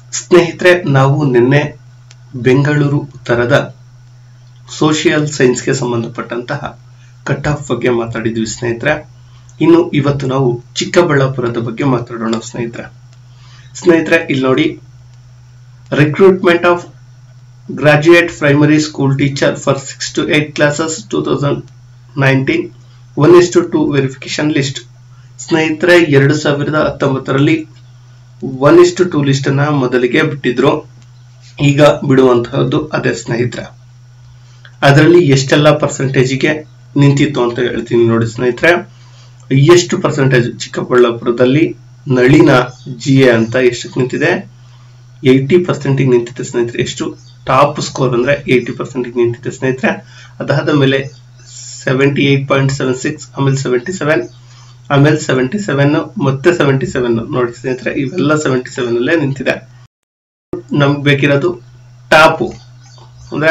ಸ್ನೇಹಿತರೆ ನಾವು ನಿನ್ನೆ ಬೆಂಗಳೂರು ಉತ್ತರದ ಸೋಷಿಯಲ್ ಸೈನ್ಸ್ಗೆ ಸಂಬಂಧಪಟ್ಟಂತಹ ಕಟ್ ಆಫ್ ಬಗ್ಗೆ ಮಾತಾಡಿದ್ವಿ ಸ್ನೇಹಿತರೆ ಇನ್ನು ಇವತ್ತು ನಾವು ಚಿಕ್ಕಬಳ್ಳಾಪುರದ ಬಗ್ಗೆ ಮಾತಾಡೋಣ ಸ್ನೇಹಿತರೆ ಸ್ನೇಹಿತರೆ ಇಲ್ಲಿ ನೋಡಿ recruitment of graduate primary school teacher for six to eight classes two thousand nineteen one is to two verification list ಸ್ನೇಹಿತರೆ ಎರಡು ಸಾವಿರದ ಹತ್ತೊಂಬತ್ತರಲ್ಲಿ one is to two list ಅನ್ನ ಮೊದಲಿಗೆ ಬಿಟ್ಟಿದ್ರು ಈಗ ಬಿಡುವಂತಹದ್ದು ಅದೇ ಸ್ನೇಹಿತರೆ ಅದರಲ್ಲಿ ಎಷ್ಟೆಲ್ಲ ಪರ್ಸೆಂಟೇಜಿಗೆ ನಿಂತಿತ್ತು ಅಂತ ಹೇಳ್ತೀನಿ ನೋಡಿ ಸ್ನೇಹಿತರೆ ಎಷ್ಟು ಪರ್ಸೆಂಟೇಜ್ ಚಿಕ್ಕಬಳ್ಳಾಪುರದಲ್ಲಿ ನಳಿನ ಜಿ ಎ ಅಂತ ಎಷ್ಟಕ್ಕೆ ನಿಂತಿದೆ ಏಯ್ಟಿ ಪರ್ಸೆಂಟಿಗೆ ನಿಂತಿದೆ ಸ್ನೇಹಿತರೆ ಎಷ್ಟು ಟಾಪ್ ಸ್ಕೋರ್ ಅಂದ್ರೆ ಏಯ್ಟಿ ಪರ್ಸೆಂಟಿಗೆ ನಿಂತಿದೆ ಸ್ನೇಹಿತರೆ ಅದಾದ ಮೇಲೆ seventy eight point seven six ಆಮೇಲೆ ಸೆವೆಂಟಿ ಸೆವೆನ್ ಆಮೇಲೆ ಸೆವೆಂಟಿ ಸೆವೆನ್ ಮತ್ತೆ ಸೆವೆಂಟಿ ಸೆವೆನ್ ನೋಡಿ ಸ್ನೇಹಿತರೆ ಇವೆಲ್ಲ ಸೆವೆಂಟಿ ಸೆವೆನ್ ಅಲ್ಲೇ ನಿಂತಿದೆ ನಮ್ಗೆ ಬೇಕಿರೋದು ಟಾಪು ಅಂದ್ರೆ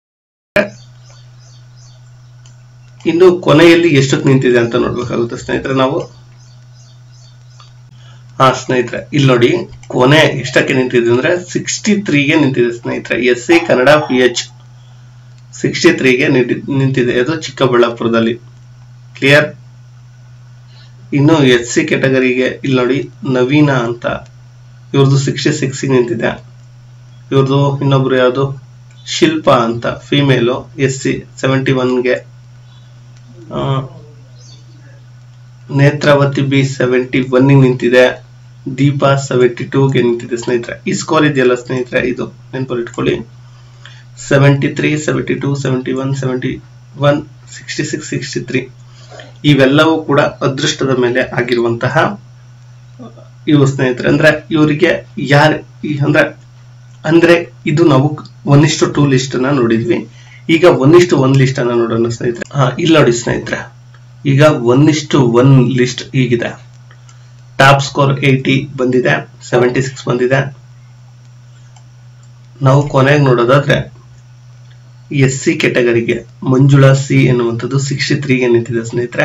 ಇನ್ನು ಕೊನೆಯಲ್ಲಿ ಎಷ್ಟಕ್ಕೆ ನಿಂತಿದೆ ಅಂತ ನೋಡ್ಬೇಕಾಗುತ್ತೆ ಸ್ನೇಹಿತರೆ ನಾವು ಹಾ ಸ್ನೇಹಿತರೆ ಇಲ್ಲಿ ನೋಡಿ ಕೊನೆ ಎಷ್ಟಕ್ಕೆ ನಿಂತಿದೆ ಅಂದ್ರೆ ಸಿಕ್ಸ್ಟಿ ತ್ರೀಗೆ ನಿಂತಿದೆ ಸ್ನೇಹಿತರೆ S C Kannada P H sixty ತ್ರೀಗೆ ನಿಂತಿದೆ ಅದು ಚಿಕ್ಕಬಳ್ಳಾಪುರದಲ್ಲಿ ಕ್ಲಿಯರ್ ಇನ್ನು ಎಸ್ ಸಿ ಕೆಟಗರಿಗೆ ಇಲ್ಲಿ ನೋಡಿ ನವೀನ ಅಂತ ಇವ್ರದ್ದು ಸಿಕ್ಸ್ಟಿ ಸಿಕ್ಸ್ ನಿಂತಿದೆ ಇವ್ರದ್ದು ಇನ್ನೊಬ್ರು ಯಾವುದು ಶಿಲ್ಪ ಅಂತ ಫಿಮೇಲು ಎಸ್ ಸಿ ಸೆವೆಂಟಿ ಒನ್ಗೆ ನೇತ್ರಾವತಿ ಬಿ ಸೆವೆಂಟಿ ಒನ್ ನಿಂತಿದೆ ದೀಪಾ ಸೆವೆಂಟಿ ಟೂಗೆ ನಿಂತಿದೆ ಸ್ನೇಹಿತರೆ ಈ ಸ್ಕೋರ್ ಇದೆಯಲ್ಲ ಸ್ನೇಹಿತರೆ ಇದು ನೆನಪಲ್ಲಿ ಇಟ್ಕೊಳ್ಳಿ seventy three seventy two seventy one seventy one sixty six sixty three ಇವೆಲ್ಲವೂ ಕೂಡ ಅದೃಷ್ಟದ ಮೇಲೆ ಆಗಿರುವಂತಹ ಇವು ಸ್ನೇಹಿತರೆ ಅಂದ್ರೆ ಇವರಿಗೆ ಯಾರು ಅಂದ್ರೆ ಅಂದ್ರೆ ಇದು ನಾವು ಒನ್ ಇಷ್ಟು ಟೂ ಲಿಸ್ಟ್ ಅನ್ನ ನೋಡಿದ್ವಿ ಈಗ ಒನ್ ಇಷ್ಟು ಒನ್ ಲಿಸ್ಟ್ ಅನ್ನ ನೋಡೋಣ ಸ್ನೇಹಿತರೆ ಹಾ ಇಲ್ಲಿ ನೋಡಿ ಸ್ನೇಹಿತರೆ ಈಗ ಒನ್ ಇಷ್ಟು ಒನ್ ಲಿಸ್ಟ್ ಹೀಗಿದೆ ಟಾಪ್ ಸ್ಕೋರ್ ಏಯ್ಟಿ ಬಂದಿದೆ ಸೆವೆಂಟಿ ಸಿಕ್ಸ್ ಬಂದಿದೆ ನಾವು ಕೊನೆಗೆ ನೋಡೋದಾದ್ರೆ ಎಸ್ ಸಿ ಕೆಟಗರಿಗೆ ಮಂಜುಳಾ ಸಿ ಎನ್ನುವಂಥದ್ದು ಸಿಕ್ಸ್ಟಿ ತ್ರೀಗೆ ನಿಂತಿದೆ ಸ್ನೇಹಿತರೆ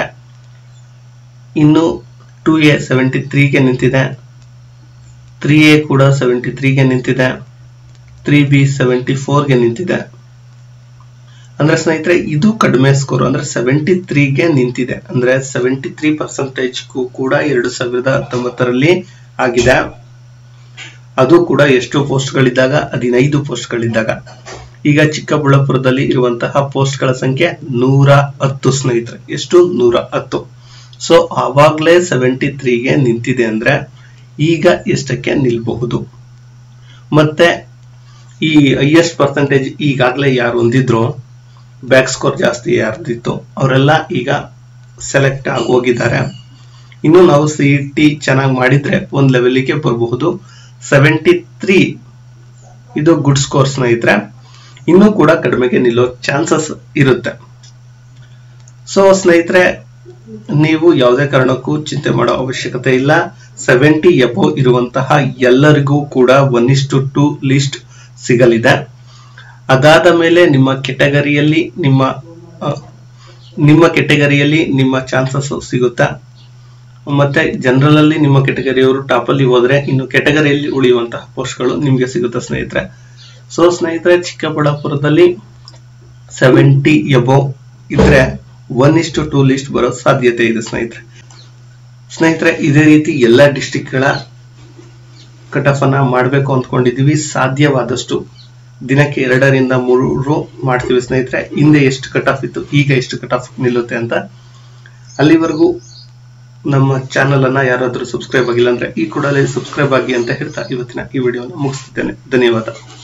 ಇನ್ನು ಟೂ ಎ ಸೆವೆಂಟಿ ತ್ರೀಗೆ ನಿಂತಿದೆ ತ್ರೀ ಎ ಕೂಡ ಸೆವೆಂಟಿ ತ್ರೀಗೆ ನಿಂತಿದೆ ತ್ರೀ ಬಿ ಸೆವೆಂಟಿ ಫೋರ್ಗೆ ನಿಂತಿದೆ ಅಂದ್ರೆ ಸ್ನೇಹಿತರೆ ಇದು ಕಡಿಮೆ ಸ್ಕೋರ್ ಅಂದ್ರೆ ಸೆವೆಂಟಿ ತ್ರೀಗೆ ನಿಂತಿದೆ ಅಂದ್ರೆ ಸೆವೆಂಟಿ ತ್ರೀ ಪರ್ಸೆಂಟೇಜ್ ಕೂಡ ಎರಡು ಸಾವಿರದ ಹತ್ತೊಂಬತ್ತರಲ್ಲಿ ಆಗಿದೆ ಅದು ಕೂಡ ಎಷ್ಟು ಪೋಸ್ಟ್ಗಳಿದ್ದಾಗ ಹದಿನೈದು ಪೋಸ್ಟ್ಗಳಿದ್ದಾಗ ಈಗ ಚಿಕ್ಕಬಳ್ಳಾಪುರದಲ್ಲಿ ಇರುವಂತಹ ಪೋಸ್ಟ್ಗಳ ಸಂಖ್ಯೆ ನೂರ ಹತ್ತು ಸ್ನೇಹಿತರೆ ಎಷ್ಟು ನೂರ ಹತ್ತು ಸೊ ಆವಾಗ್ಲೇ ಸೆವೆಂಟಿ ತ್ರೀಗೆ ನಿಂತಿದೆ ಅಂದ್ರೆ ಈಗ ಎಷ್ಟಕ್ಕೆ ನಿಲ್ಬಹುದು ಮತ್ತೆ ಈ ಹೈಯೆಸ್ಟ್ ಪರ್ಸೆಂಟೇಜ್ ಈಗಾಗಲೇ ಯಾರು ಹೊಂದಿದ್ರು ಬ್ಯಾಕ್ ಸ್ಕೋರ್ ಜಾಸ್ತಿ ಯಾರ್ದಿತ್ತು ಅವರೆಲ್ಲ ಈಗ ಸೆಲೆಕ್ಟ್ ಆಗಿ ಹೋಗಿದ್ದಾರೆ ಇನ್ನು ನಾವು ಸಿ ಟಿ ಚೆನ್ನಾಗಿ ಮಾಡಿದ್ರೆ ಒಂದ್ ಲೆವೆಲ್ಗೆ ಬರಬಹುದು ಸೆವೆಂಟಿ ತ್ರೀ ಇದು ಗುಡ್ ಸ್ಕೋರ್ ಸ್ನೇಹಿತರೆ ಇನ್ನೂ ಕೂಡ ಕಡಿಮೆಗೆ ನಿಲ್ಲೋ ಚಾನ್ಸಸ್ ಇರುತ್ತೆ ಸೊ ಸ್ನೇಹಿತರೆ ನೀವು ಯಾವುದೇ ಕಾರಣಕ್ಕೂ ಚಿಂತೆ ಮಾಡೋ ಅವಶ್ಯಕತೆ ಇಲ್ಲ ಸೆವೆಂಟಿ ಎಬೋ ಇರುವಂತಹ ಎಲ್ಲರಿಗೂ ಕೂಡ ಒನ್ ಇಷ್ಟು ಟು ಲಿಸ್ಟ್ ಸಿಗಲಿದೆ ಅದಾದ ಮೇಲೆ ನಿಮ್ಮ ಕೆಟಗರಿಯಲ್ಲಿ ನಿಮ್ಮ ನಿಮ್ಮ ಕೆಟಗರಿಯಲ್ಲಿ ನಿಮ್ಮ ಚಾನ್ಸಸ್ ಸಿಗುತ್ತಾ ಮತ್ತೆ ಜನರಲ್ ಅಲ್ಲಿ ನಿಮ್ಮ ಕೆಟಗರಿಯವರು ಟಾಪ್ ಅಲ್ಲಿ ಹೋದ್ರೆ ಇನ್ನು ಕೆಟಗರಿಯಲ್ಲಿ ಉಳಿಯುವಂತಹ ಪೋಸ್ಟ್ಗಳು ನಿಮ್ಗೆ ಸಿಗುತ್ತೆ ಸ್ನೇಹಿತರೆ ಸೊ ಸ್ನೇಹಿತರೆ ಚಿಕ್ಕಬಳ್ಳಾಪುರದಲ್ಲಿ ಸೆವೆಂಟಿ ಎಬೋ ಇದ್ರೆ ಒನ್ ಇಷ್ಟು ಟೂ ಲಿಸ್ಟ್ ಬರೋ ಸಾಧ್ಯತೆ ಇದೆ ಸ್ನೇಹಿತರೆ ಸ್ನೇಹಿತರೆ ಇದೇ ರೀತಿ ಎಲ್ಲ ಡಿಸ್ಟಿಕ್ಗಳ ಕಟ್ ಆಫ್ ಅನ್ನ ಮಾಡಬೇಕು ಅಂದ್ಕೊಂಡಿದೀವಿ ಸಾಧ್ಯವಾದಷ್ಟು ದಿನಕ್ಕೆ ಎರಡರಿಂದ ಮೂರು ಮಾಡ್ತೀವಿ ಸ್ನೇಹಿತರೆ ಹಿಂದೆ ಎಷ್ಟು ಕಟ್ ಆಫ್ ಇತ್ತು ಈಗ ಎಷ್ಟು ಕಟ್ ಆಫ್ ನಿಲ್ಲುತ್ತೆ ಅಂತ ಅಲ್ಲಿವರೆಗೂ ನಮ್ಮ ಚಾನಲ್ ಅನ್ನ ಯಾರಾದರೂ ಸಬ್ಸ್ಕ್ರೈಬ್ ಆಗಿಲ್ಲ ಅಂದ್ರೆ ಈ ಕೂಡಲೇ ಸಬ್ಸ್ಕ್ರೈಬ್ ಆಗಿ ಅಂತ ಹೇಳ್ತಾ ಇವತ್ತಿನ ಈ ವಿಡಿಯೋನ ಮುಗಿಸ್ತಿದ್ದೇನೆ ಧನ್ಯವಾದ